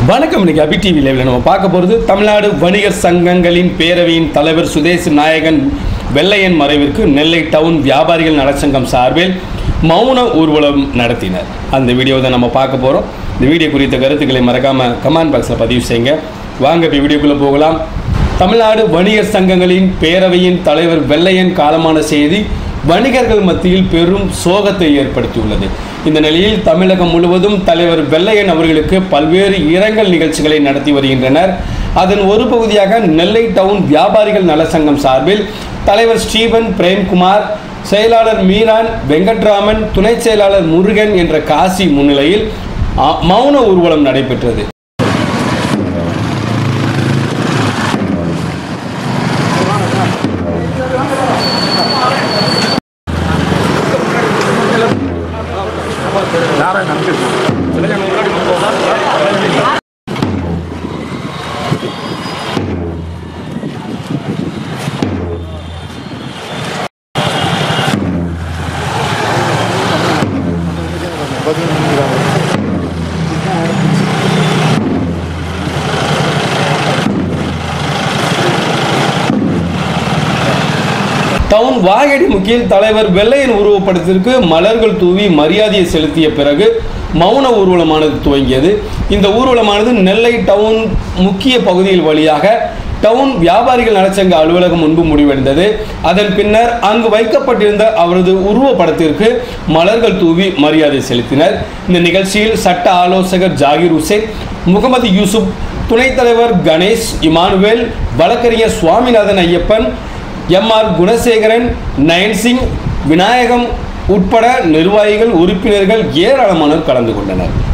வணக்கம் இன்னைக்கு அபி டிவி லைவ்ல நம்ம பார்க்க போகிறது தமிழ்நாடு வணிகர் சங்கங்களின் பேரவையின் தலைவர் சுதேஷ் நாயகன் வெள்ளையன் மறைவிற்கு நெல்லை டவுன் வியாபாரிகள் நலச்சங்கம் சார்பில் மௌன ஊர்வலம் நடத்தினர் அந்த வீடியோ தான் நம்ம பார்க்க போகிறோம் இந்த வீடியோ குறித்த கருத்துக்களை மறக்காம கமெண்ட் பாக்ஸில் பதிவு செய்யுங்க வாங்க இப்போ வீடியோக்குள்ளே போகலாம் தமிழ்நாடு வணிகர் சங்கங்களின் பேரவையின் தலைவர் வெள்ளையன் காலமான செய்தி வணிகர்கள் மத்தியில் பெரும் சோகத்தை ஏற்படுத்தியுள்ளது இந்த நிலையில் தமிழகம் முழுவதும் தலைவர் வெள்ளையன் அவர்களுக்கு பல்வேறு இரங்கல் நிகழ்ச்சிகளை நடத்தி வருகின்றனர் அதன் ஒரு பகுதியாக நெல்லை டவுன் வியாபாரிகள் நலசங்கம் சார்பில் தலைவர் ஸ்டீபன் பிரேம்குமார் செயலாளர் மீரான் வெங்கட்ராமன் துணை செயலாளர் முருகன் என்ற காசி முன்னிலையில் அ, மௌன ஊர்வலம் நடைபெற்றது டவுன் வாகடி முக்கியில் தலைவர் வெள்ளையன் உருவப்படத்திற்கு மலர்கள் தூவி மரியாதையை செலுத்திய பிறகு மௌன ஊர்வலமானது துவங்கியது இந்த ஊர்வலமானது நெல்லை டவுன் முக்கிய பகுதியில் வழியாக டவுன் வியாபாரிகள் நலச்சங்க அலுவலகம் முன்பு முடிவடைந்தது அதன் பின்னர் அங்கு வைக்கப்பட்டிருந்த அவரது உருவப்படத்திற்கு மலர்கள் தூவி மரியாதை செலுத்தினர் இந்த நிகழ்ச்சியில் சட்ட ஆலோசகர் ஜாகிர் ஹுசேன் முகமது யூசுப் துணைத் தலைவர் கணேஷ் இமானுவேல் வழக்கறிஞர் சுவாமிநாதன் ஐயப்பன் எம் ஆர் குணசேகரன் நயன் சிங் விநாயகம் உட்பட நிர்வாகிகள் உறுப்பினர்கள் ஏராளமானோர் கலந்து கொண்டனர்